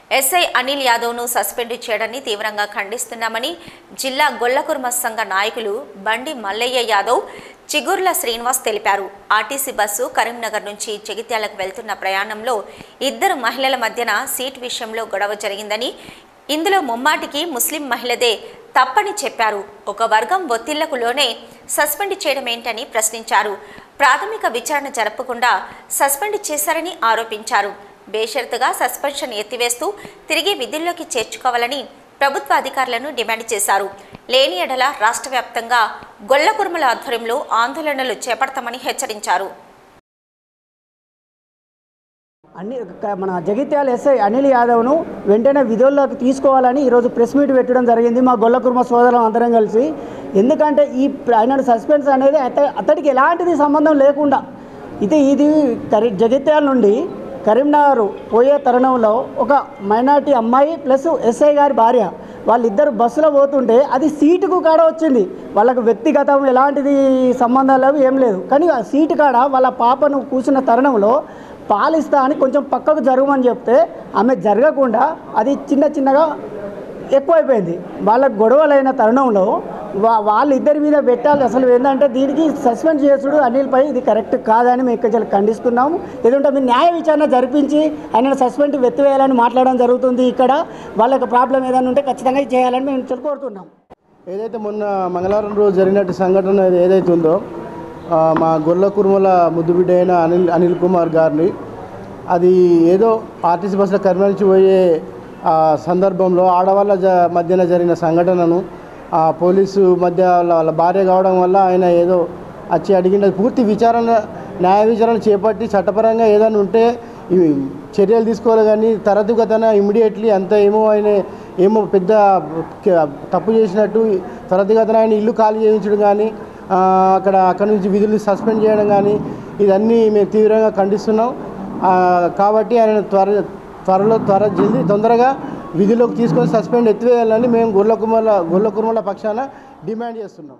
SI Anil యాదవ్ను suspend చేయడాన్ని తీవ్రంగా ఖండిస్తున్నామని జిల్లా గొల్లకుర్మ సంఘ నాయకులు బండి మల్లయ్య యాదవ్ చిగుర్ల శ్రీనివాస్ తెలిపారు ఆర్టీసీ బస్సు కరీంనగర్ నుంచి జగిత్యాలకు వెళ్తున్న ప్రయాణంలో ఇద్దరు మహిళల మధ్యన సీట్ విషయంలో గొడవ జరిగిందని ఇందులో ముమ్మాటికి ముస్లిం మహిళదే తప్పని చెప్పారు ఒక వర్గం ఒత్తిళ్లకు లోనే సస్పెండ్ చేయడం ఏంటని ప్రశ్నించారు ప్రాథమిక విచారణ జరపకుండా సస్పెండ్ చేశారని ఆరోపించారు బేషరతుగా సస్పెన్షన్ ఎత్తివేస్తూ తిరిగి విధుల్లోకి చేర్చుకోవాలని ప్రభుత్వ అధికారులను డిమాండ్ చేశారు లేని ఎడల రాష్ట్ర వ్యాప్తంగా గొల్లకుర్మల ఆధ్వర్యంలో ఆందోళనలు చేపడతామని హెచ్చరించారు అన్ని క- మన జగిత్యాల ఎస్ఐ అనిల్ యాదవ్ను వెంటనే విధుల్లోకి తీసుకోవాలని ఈరోజు ప్రెస్ మీట్ పెట్టడం జరిగింది మా గొల్లకుర్మ సోదరులు అందరం కలిసి ఎందుకంటే ఈ ప్ర- ఆయన సస్పెన్స్ అనేది అత అతడికి ఎలాంటిది సంబంధం లేకుండా ఇది ఇది కరి జగిత్యాల నుండి కరీంనగర్ పోయే తరుణంలో ఒక మైనార్టీ అమ్మాయి ప్లస్ ఎస్ఐ గారి భార్య వాళ్ళిద్దరు బస్సులో పోతుంటే అది సీటుకు కాడ వచ్చింది వాళ్ళకు వ్యక్తిగతం ఎలాంటిది సంబంధాలు లేవు ఏం లేదు కానీ ఆ సీటు కాడ వాళ్ళ పాపను కూర్చున్న తరుణంలో పాలిస్తా అని కొంచెం పక్కకు జరగమని చెప్తే ఆమె జరగకుండా అది చిన్న చిన్నగా ఎక్కువైపోయింది వాళ్ళ గొడవలైన తరుణంలో వా వాళ్ళిద్దరి మీద పెట్టాలి అసలు ఏంటంటే దీనికి సస్పెండ్ చేసుడు అనిల్పై ఇది కరెక్ట్ కాదని మేము ఇక్కడ ఖండిస్తున్నాము ఎందుకంటే మీరు న్యాయ విచారణ జరిపించి ఆయన సస్పెండ్ వెత్తివేయాలని మాట్లాడడం జరుగుతుంది ఇక్కడ వాళ్ళకి ప్రాబ్లం ఏదైనా ఉంటే ఖచ్చితంగా ఇది చేయాలని మేము ఇక్కడ కోరుతున్నాం ఏదైతే మొన్న మంగళవారం రోజు జరిగినట్టు సంఘటన ఏది- ఏదైతే ఉందో ఆ, మా గొల్ల కుర్మల ముద్దుబిడ్డ అయిన అనిల్ అనిల్ కుమార్ గారిని అది ఏదో ఆర్టీసీ బస్సులో కర్నూలు నుంచి పోయే ఆ, సందర్భంలో ఆడవాళ్ళ జ మధ్యన జరిగిన సంఘటనను ఆ పోలీసు మధ్య వాళ్ళ వాళ్ళ భార్య కావడం వల్ల ఆయన ఏదో వచ్చి అడిగిన పూర్తి విచారణ న్యాయ విచారణ చేపట్టి చట్టపరంగా ఏదైనా ఉంటే ఇవి చర్యలు తీసుకోవాలి కానీ తరచుగతన ఇమ్మీడియట్లీ అంత ఏమో ఆయన ఏమో పెద్ద క- తప్పు చేసినట్టు తరచుగతన ఆయన ఇల్లు ఖాళీ చేయించడం కానీ ఆ, అక్కడ అక్కడ నుంచి విధులు సస్పెండ్ చేయడం కానీ ఇదన్నీ మేము తీవ్రంగా ఖండిస్తున్నాం ఆ, కాబట్టి ఆయన త్వర త్వరలో త్వర జల్దీ తొందరగా విధుల్లోకి తీసుకొని సస్పెండ్ ఎత్తివేయాలని మేము గొల్ల కుర్మల గొల్ల కుర్మల పక్షాన డిమాండ్ చేస్తున్నాం